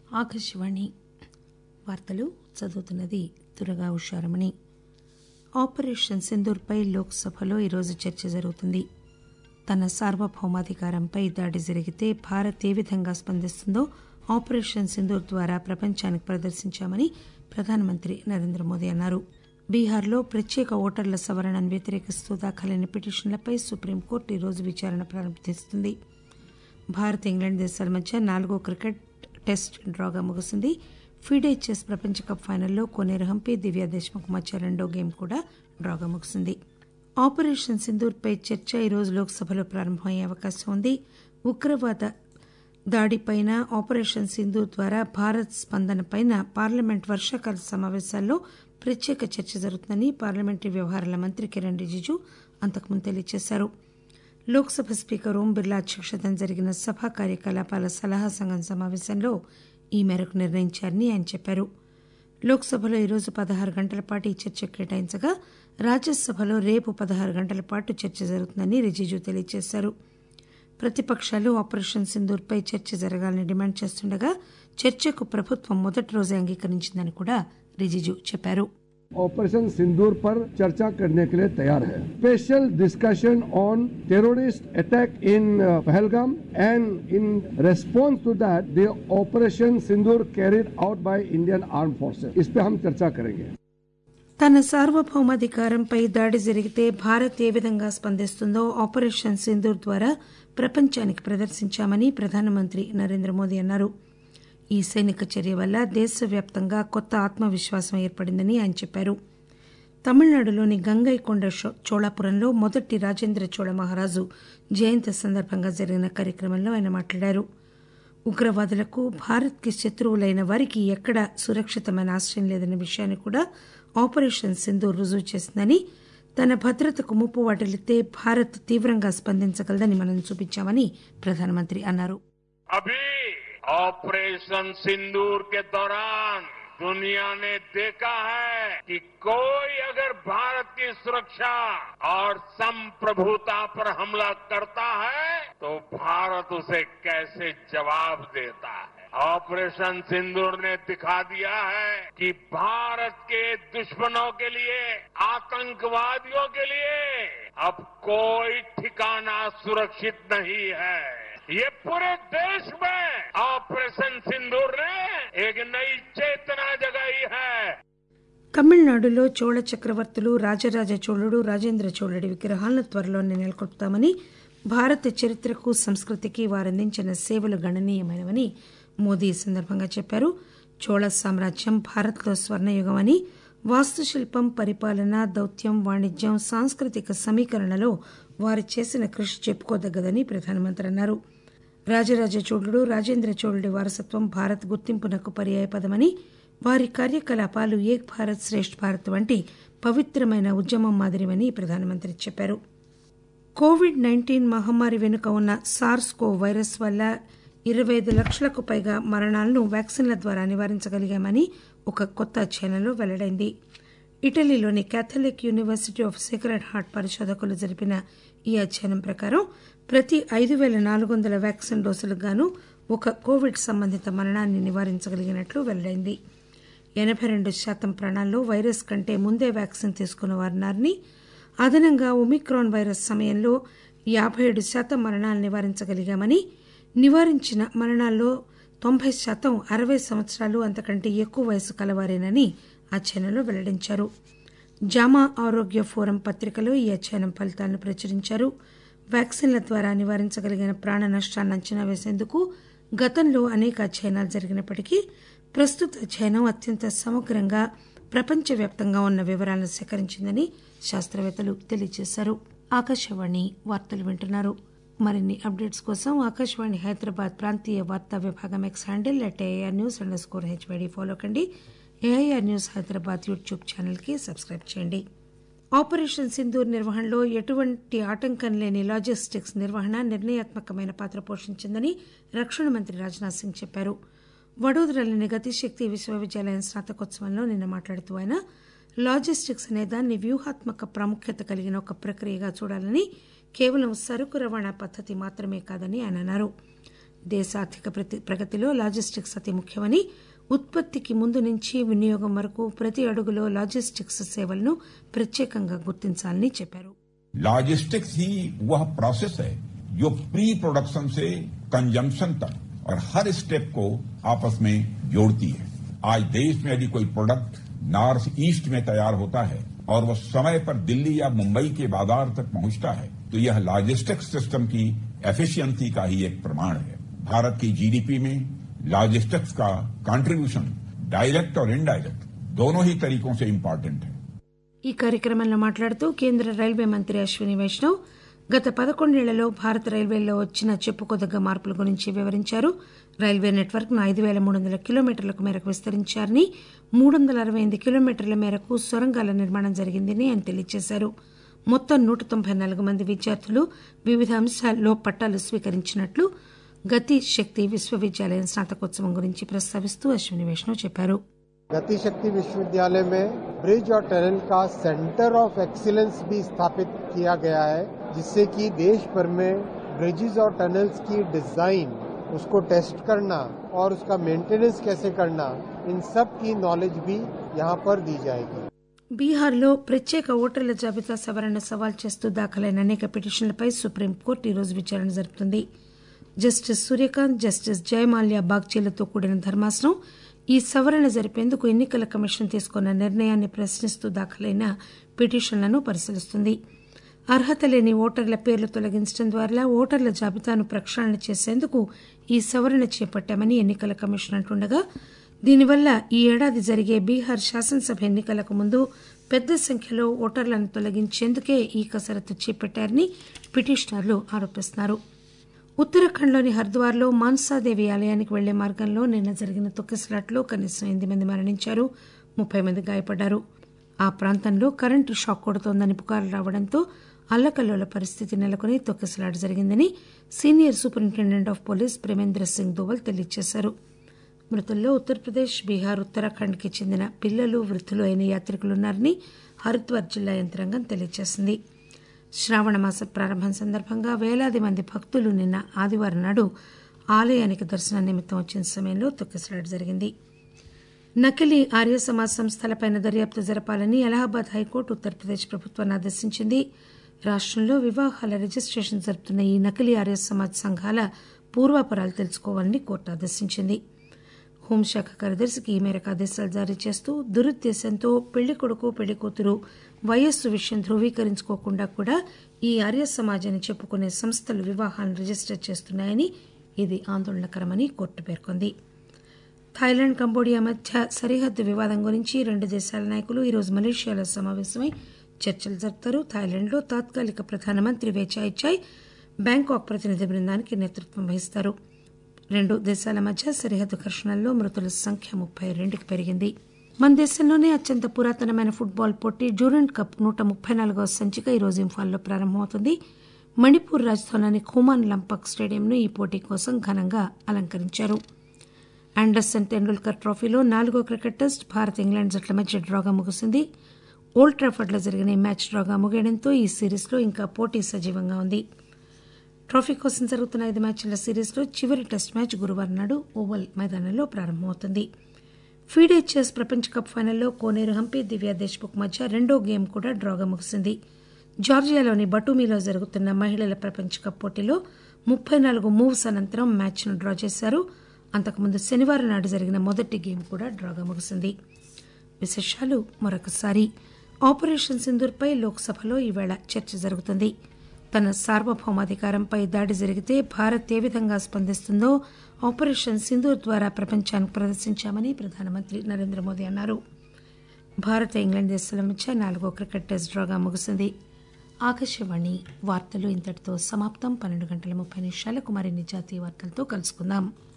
ఆకాశవాణి వార్తలు చదువుతున్నది దురగా ఉషారమణి ఆపరేషన్ సింధూర్పై లోక్సభలో ఈరోజు చర్చ జరుగుతుంది తన సార్వభౌమాధికారంపై దాడి జరిగితే భారత్ ఏ విధంగా స్పందిస్తుందో ఆపరేషన్ సింధూర్ ద్వారా ప్రపంచానికి ప్రదర్శించామని ప్రధానమంత్రి నరేంద్ర మోదీ అన్నారు బీహార్లో ప్రత్యేక ఓటర్ల సవరణను వ్యతిరేకిస్తూ దాఖలైన పిటిషన్లపై సుప్రీంకోర్టు ఈరోజు విచారణ ప్రారంభిస్తుంది భారత్ ఇంగ్లాండ్ దేశాల మధ్య నాలుగో క్రికెట్ టెస్ట్ డ్రాగా ముగిసింది ఫీడే చెస్ ప్రపంచ కప్ ఫైనల్లో కోనేరు హంపి దివ్యా దేశ్ముఖ్ మధ్య రెండో గేమ్ కూడా డ్రాగా ముగిసింది ఆపరేషన్ సింధూర్పై చర్చ ఈరోజు లోక్సభలో ప్రారంభమయ్యే అవకాశం ఉంది ఉగ్రవాద దాడిపైన ఆపరేషన్ సింధూర్ ద్వారా భారత్ స్పందనపైన పార్లమెంట్ వర్షాకాల సమావేశాల్లో ప్రత్యేక చర్చ జరుగుతుందని పార్లమెంటరీ వ్యవహారాల మంత్రి కిరణ్ రిజిజు అంతకుముందు తెలియజేశారు లోక్సభ స్పీకర్ ఓం బిర్లా అధ్యక్షతన జరిగిన సభా కార్యకలాపాల సలహా సంఘం సమావేశంలో ఈ మేరకు నిర్ణయించారని ఆయన చెప్పారు లోక్సభలో ఈరోజు పదహారు గంటల పాటు ఈ చర్చ కేటాయించగా రాజ్యసభలో రేపు పదహారు గంటల పాటు చర్చ జరుగుతుందని రిజిజు తెలియజేశారు ప్రతిపక్షాలు ఆపరేషన్ సింధూర్పై చర్చ జరగాలని డిమాండ్ చేస్తుండగా చర్చకు ప్రభుత్వం మొదటి రోజే అంగీకరించిందని కూడా రిజిజు చెప్పారు ऑपरेशन सिंदूर पर चर्चा करने के लिए तैयार है special discussion on terrorist attack in Pahalgam and in response to that the operation Sindoor carried out by Indian arm forces इस पे हम चर्चा करेंगे తన సార్వభౌమాధికారంపై దాడి జరిగితే భారత్ ఏ విధంగా స్పందిస్తుందో ఆపరేషన్ సింధూర్ ద్వారా ప్రపంచానికి ప్రదర్శించామని ప్రధానమంత్రి నరేంద్ర మోదీ అన్నారు ఈ సైనిక చర్య వల్ల దేశవ్యాప్తంగా కొత్త ఆత్మవిశ్వాసం ఏర్పడిందని ఆయన చెప్పారు తమిళనాడులోని గంగైకొండ చోళాపురంలో మొదటి రాజేంద్ర చోళ మహారాజు జయంతి సందర్భంగా జరిగిన కార్యక్రమంలో ఆయన మాట్లాడారు ఉగ్రవాదులకు భారత్కి శత్రువులైన వారికి ఎక్కడా సురక్షితమైన ఆశ్రయం లేదన్న విషయాన్ని కూడా ఆపరేషన్ సింధూర్ రుజువు చేసిందని తన భద్రతకు ముప్పు వాటిల్లితే భారత్ తీవ్రంగా స్పందించగలదని మనం చూపించామని ప్రధానమంత్రి అన్నారు अभी ऑपरेशन सिंदूर के दौरान दुनिया ने देखा है कि कोई अगर भारत की सुरक्षा और संप्रभुता पर हमला करता है तो भारत उसे कैसे जवाब देता है ऑपरेशन सिंदूर ने दिखा दिया है कि भारत के दुश्मनों के लिए आतंकवादियों के लिए अब कोई ठिकाना सुरक्षित नहीं है ये पूरे देश में ऑपरेशन सिंदूर ने एक नई चेतना जगाई है తమిళనాడులో చోళ చక్రవర్తులు రాజరాజ చోళుడు రాజేంద్ర చోళుడి విగ్రహాలను త్వరలోనే నెలకొల్పుతామని భారత చరిత్రకు సంస్కృతికి వారందించిన సేవలు గణనీయమైనవని మోదీ ఈ సందర్భంగా చెప్పారు చోళ సామ్రాజ్యం భారత్లో స్వర్ణయుగమని వాస్తుశిల్పం పరిపాలన దౌత్యం వాణిజ్యం సాంస్కృతిక సమీకరణలో వారు చేసిన కృషి చెప్పుకోదగ్గదని ప్రధానమంత్రి అన్నారు రాజరాజ చోళుడు రాజేంద్ర చోళుడి వారసత్వం భారత్ గుర్తింపునకు పర్యాయపదమని వారి కార్యకలాపాలు ఏక్ భారత్ శ్రేష్ఠ భారత్ వంటి పవిత్రమైన ఉద్యమం మాదిరివని ప్రధానమంత్రి చెప్పారు కోవిడ్ నైన్టీన్ మహమ్మారి వెనుక ఉన్న సార్స్ కో వైరస్ వల్ల ఇరవై ఐదు లక్షలకు పైగా మరణాలను వ్యాక్సిన్ల ద్వారా నివారించగలిగామని ఒక కొత్త అధ్యయనంలో వెల్లడైంది ఇటలీలోని Catholic university of secret heart పరిశోధకులు జరిపిన ఈ అధ్యయనం ప్రకారం ప్రతి ఐదు పేల నాలుగు వందల వ్యాక్సిన్ డోసులకు గాను ఒక కోవిడ్ సంబంధిత మరణాన్ని నివారించగలిగినట్లు వెల్లడైంది ఎనబై రెండు శాతం ప్రాణాల్లో వైరస్ కంటే ముందే వ్యాక్సిన్ తీసుకున్న వారున్నారని అదనంగా ఒమిక్రాన్ వైరస్ సమయంలో యాబై ఏడు శాతం మరణాలు నివారించగలిగామని నివారించిన మరణాల్లో తొంభై శాతం అరవై సంవత్సరాలు అంతకంటే ఎక్కువ వయసు కలవారేనని అధ్యయనంలో వెల్లడించారు జామా ఆరోగ్య ఫోరం పత్రికలో ఈ అధ్యయనం ఫలితాలను ప్రచురించారు వ్యాక్సిన్ల ద్వారా నివారించగలిగిన ప్రాణ నష్టాన్ని అంచనా వేసేందుకు గతంలో అనేక అధ్యయనాలు జరిగినప్పటికీ ప్రస్తుత అధ్యయనం అత్యంత సమగ్రంగా ప్రపంచవ్యాప్తంగా ఉన్న వివరాలను సేకరించిందని శాస్త్రవేత్తలు తెలియజేశారు ఆకాశవాణి వార్తలు వింటున్నారు మరిన్ని అప్డేట్స్ కోసం ఆకాశవాణి హైదరాబాద్ ప్రాంతీయ వార్తా విభాగం X handle at AIR news underscore HYD follow కండి ఏఐఆర్ న్యూస్ హైదరాబాద్ యూట్యూబ్ ఛానల్కి సబ్స్క్రైబ్ చేయండి ఆపరేషన్ సింధూర్ నిర్వహణలో ఎటువంటి ఆటంకం లేని లాజిస్టిక్స్ నిర్వహణ నిర్ణయాత్మకమైన పాత్ర పోషించిందని రక్షణ మంత్రి రాజ్నాథ్ సింగ్ చెప్పారు వడోదరలోని గతిశక్తి విశ్వవిద్యాలయం స్నాతకోత్సవంలో నిన్న మాట్లాడుతూ ఆయన లాజిస్టిక్స్ అనే దాన్ని వ్యూహాత్మక ప్రాముఖ్యత కలిగిన ఒక ప్రక్రియగా చూడాలని కేవలం సరుకు రవాణా పద్దతి మాత్రమే కాదని ఆయన అన్నారు దేశ ఆర్థిక ప్రతి- ప్రగతిలో లాజిస్టిక్స్ అతి ముఖ్యమని ఉత్పత్తికి ముందు నుంచి వినియోగం వరకు ప్రతి అడుగులో లాజిస్టిక్స్ సేవలను ప్రత్యేకంగా గుర్తించాలని చెప్పారు लॉजिस्टिक्स ही वह प्रोसेस है जो प्री प्रोडक्शन से कंजम्पशन तक और हर स्टेप को आपस में जोड़ती है आज देश में यदि कोई प्रोडक्ट नॉर्थ ईस्ट में तैयार होता है और वह समय पर दिल्ली या मुंबई के बाजार तक पहुंचता है तो यह लॉजिस्टिक्स सिस्टम की एफिशिएंसी का ही एक प्रमाण है भारत की जीडीपी में लॉजिस्टिक्स का कंट्रीब्यूशन डायरेक्ट और इनडायरेक्ट दोनों ही तरीकों से इम्पोर्टेंट है ఈ కార్యక్రమంలో మాట్లాడుతూ కేంద్ర రైల్వే మంత్రి అశ్విని వైష్ణవ్ గత పదకొండేళ్లలో భారత రైల్వేలో వచ్చిన చెప్పుకోదగ్గ మార్పుల గురించి వివరించారు రైల్వే నెట్వర్క్ ను ఐదు పేల మూడు వందల కిలోమీటర్లకు మేరకు విస్తరించారని మూడు వందల అరవై ఎనిమిది కిలోమీటర్ల మేరకు సొరంగాల నిర్మాణం జరిగిందని ఆయన తెలియజేశారు మొత్తం నూట తొంభై నాలుగు మంది విద్యార్థులు వివిధ అంశాల్లో పట్టాలు స్వీకరించినట్లు గతి శక్తి విశ్వవిద్యాలయం స్నాతకోత్సవం గురించి ప్రస్తావిస్తూ అశ్విని వైష్ణవ్ చెప్పారు गति शक्ति विश्वविद्यालय में ब्रिज और टनल का सेंटर ऑफ एक्सीलेंस भी स्थापित किया गया है जिससे कि देश भर में ब्रिजेस और टनल्स की डिजाइन उसको टेस्ट करना और उसका मेंटेनेंस कैसे करना इन सब की नॉलेज भी यहाँ पर दी जाएगी బీహార్లో ప్రత్యేక ఓటర్ల జాబితా సవరణ సవాల్ చేస్తూ దాఖలైన అనేక పిటిషన్లపై సుప్రీంకోర్టు ఈరోజు విచారణ జరుపుతుంది జస్టిస్ సూర్యకాంత్ జస్టిస్ జయమాల్యా బాగ్చీలతో కూడిన ధర్మాసనం ఈ సవరణ జరిపేందుకు ఎన్నికల కమిషన్ తీసుకున్న నిర్ణయాన్ని ప్రశ్నిస్తూ దాఖలైన పిటిషన్లను పరిశీలిస్తుంది అర్హత లేని ఓటర్ల పేర్లు తొలగించడం ద్వారా ఓటర్ల జాబితాను ప్రక్షాళన చేసేందుకు ఈ సవరణ చేపట్టామని ఎన్నికల కమిషన్ అంటుండగా దీనివల్ల ఈ ఏడాది జరిగే బీహార్ శాసనసభ ఎన్నికలకు ముందు పెద్ద సంఖ్యలో ఓటర్లను తొలగించేందుకే ఈ కసరత్తు చేపట్టారని పిటిషనర్లు ఆరోపిస్తున్నారు ఉత్తరాఖండ్లోని హర్ద్వార్లో మాన్సాదేవి ఆలయానికి వెళ్లే మార్గంలో నిన్న జరిగిన తొక్కిసలాట్లో కనీసం ఎనిమిది మంది మరణించారు ముప్పై మంది గాయపడ్డారు ఆ ప్రాంతంలో కరెంటు షాక్ కొడుతోందని పుకార్లు రావడంతో అల్లకల్లోల పరిస్థితి నెలకొని తొక్కిసలాట జరిగిందని senior superintendent of police Premendra Singh Doval తెలియజేశారు మృతుల్లో ఉత్తరప్రదేశ్ బీహార్ ఉత్తరాఖండ్కి చెందిన పిల్లలు వృద్ధులు అయిన యాత్రికులున్నారని హరిద్వార్ జిల్లా యంత్రాంగం తెలియజేసింది శ్రావణ మాస ప్రారంభం సందర్భంగా వేలాది మంది భక్తులు నిన్న ఆదివారం నాడు ఆలయానికి దర్శనం నిమిత్తం వచ్చిన సమయంలో తొక్కిసలాట జరిగింది నకిలీ ఆర్య సమాజ్ సంస్థలపై దర్యాప్తు జరపాలని అలహాబాద్ హైకోర్టు ఉత్తరప్రదేశ్ ప్రభుత్వాన్ని ఆదేశించింది రాష్టంలో వివాహాల రిజిస్ట్రేషన్ జరుపుతున్న ఈ నకిలీ ఆర్య సమాజ్ సంఘాల పూర్వాపరాలు తెలుసుకోవాలని కోర్టు ఆదేశించింది హోంశాఖ కార్యదర్శికి ఈ మేరకు ఆదేశాలు జారీ చేస్తూ దురుద్దేశంతో పెళ్లి కొడుకు పెళ్లి కూతురు వయస్సు విషయం ధృవీకరించుకోకుండా కూడా ఈ ఆర్య సమాజ్ అని చెప్పుకునే సంస్థలు వివాహాలను రిజిస్టర్ చేస్తున్నాయని ఇది ఆందోళనకరమని కోర్టు పేర్కొంది థాయిలాండ్ కంబోడియా మధ్య సరిహద్దు వివాదం గురించి రెండు దేశాల నాయకులు ఈరోజు మలేషియాలో సమావేశమై చర్చలు జరుపుతారు థాయిలాండ్లో తాత్కాలిక ప్రధానమంత్రి వేచాయ్ చాయ్ బ్యాంకాక్ ప్రతినిధి బృందానికి నేతృత్వం వహిస్తారు రెండు దేశాల మధ్య సరిహద్దు ఘర్షణల్లో మృతుల సంఖ్య ముప్పై రెండుకి పెరిగింది మన దేశంలోనే అత్యంత పురాతనమైన ఫుట్బాల్ పోటీ డ్యూరెంట్ కప్ నూట ముప్పై నాలుగవ సంచిక ఈరోజు ఇంఫాల్లో ప్రారంభమవుతుంది మణిపూర్ రాజధాని ఖుమాన్ లంపక్ స్టేడియంను ఈ పోటీ కోసం ఘనంగా అలంకరించారు ఆండర్సన్ టెండూల్కర్ ట్రోఫీలో నాలుగో క్రికెట్ టెస్ట్ భారత్ ఇంగ్లాండ్ జట్ల మధ్య డ్రాగా ముగిసింది ఓల్డ్ ట్రాఫర్డ్లో జరిగిన ఈ మ్యాచ్ డ్రాగా ముగియడంతో ఈ సిరీస్లో ఇంకా పోటీ సజీవంగా ఉంది ట్రోఫీ కోసం జరుగుతున్న ఐదు మ్యాచ్ల సిరీస్లో చివరి టెస్ట్ మ్యాచ్ గురువారం నాడు ఓవల్ మైదానంలో ప్రారంభమవుతుంది ఫీడే చెస్ ప్రపంచ కప్ ఫైనల్లో కోనేరు హంపి దివ్యా దేశ్ముఖ్ మధ్య రెండో గేమ్ కూడా డ్రాగా ముగిసింది జార్జియాలోని బటూమీలో జరుగుతున్న మహిళల ప్రపంచ కప్ పోటీలో ముప్పై నాలుగు మూవ్స్ అనంతరం మ్యాచ్ను డ్రా చేశారు అంతకుముందు శనివారం నాడు జరిగిన మొదటి గేమ్ కూడా డ్రాగా ముగిసింది విశేషాలు మరొకసారి ఆపరేషన్ సింధూర్పై లోక్సభలో ఈవేళ చర్చ జరుగుతుంది తన సార్వభౌమాధికారంపై దాడి జరిగితే భారత్ ఏ విధంగా స్పందిస్తుందో ఆపరేషన్ సింధూర్ ద్వారా ప్రపంచానికి ప్రదర్శించామని ప్రధానమంత్రి నరేంద్ర మోదీ అన్నారు భారత ఇంగ్లాండ్ దేశాల మధ్య నాలుగో క్రికెట్ టెస్ట్ డ్రాగా ముగిసింది ఆకాశవాణి వార్తలు ఇంతటితో సమాప్తం పన్నెండు గంటల ముప్పై నిమిషాలకు మరిన్ని జాతీయ వార్తలతో కలుసుకుందాం